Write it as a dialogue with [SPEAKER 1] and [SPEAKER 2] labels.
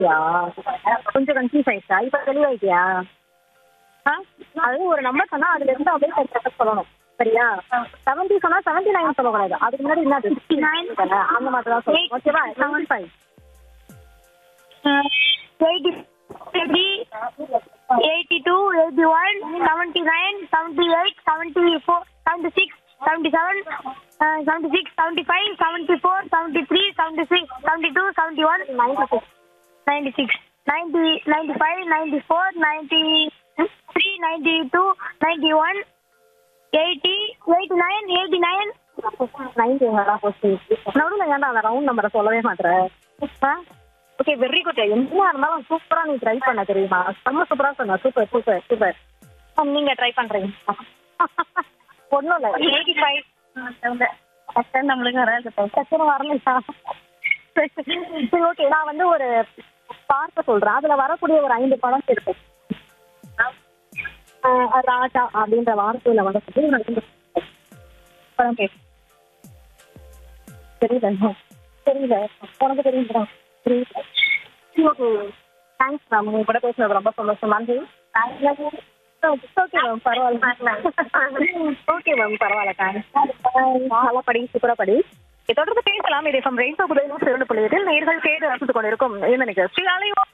[SPEAKER 1] யா கொஞ்சம் கன்ஃபியூஸ் ஆயிடுச்சா இப்போ தெளிவாயிட்டியா ஆ அது ஒரு நம்பர் சொன்னா அதுல இருந்து அப்படியே கரெக்டாக சொல்லணும் சரியா செவன்டி சொன்னா செவன்டி நைன் சொல்லக்கூடாது அதுக்கு முன்னாடி என்ன சிக்ஸ்டி நைன் அந்த மாதிரி தான் சொல்லணும் ஓகேவா seven five
[SPEAKER 2] eighty three eighty two eighty one seventy nine seventy eight seventy four seventy six seventy seven seventy six seventy five seventy four seventy three seventy six seventy two seventy one ninety six ninety six ninety ninety five ninety four ninety three ninety two ninety one eighty eighty nine eighty nine
[SPEAKER 1] ninety எங்கடா போச்சு நடுவில் ஏன்டா அந்த round நம்பரை சொல்லவே மாட்டேற okay very good என்ன இருந்தாலும் சூப்பரா நீ ட்ரை பண்ண தெரியுமா செம்ம சூப்பரா சொன்ன சூப்பர் சூப்பர் சூப்பர் நீங்க ட்ரை பண்றீங்க ஒன்றும் இல்லை எயிட்டி ஃபைவ் டக்குனு நம்மளுக்கு வராது டக்குனு வரலையா சரி ஓகே நான் வந்து ஒரு பார்க்க சொல்றேன் அதுல வரக்கூடிய ஒரு ஐந்து படம் இருக்கு ஆஹ் ராஜா அப்படின்ற வார்த்தையில வரக்கூடிய ஒரு ஐந்து படம் பேசு தெரியல தெரியல உனக்கு தெரியுங்களா தெரியல ஓகே தேங்க்ஸ் மேம் உங்க கூட பேசுனது ரொம்ப சந்தோஷம் நன்றி ஓகே மேம் பரவாயில்ல ஓகே மேம் பரவாயில்ல தேங்க்ஸ் நல்லா படி சூப்பரா படி தொடர்ந்து பேசலாம் இது ஃப்ரம் ரெயின்போ புதையிலும் சிறந்த புள்ளியத்தில் நேர்கள் கேட்டு ரசித்துக் கொண்டிருக்கும் என்ன நினைக்கிறேன் ஸ்ரீ அலைவா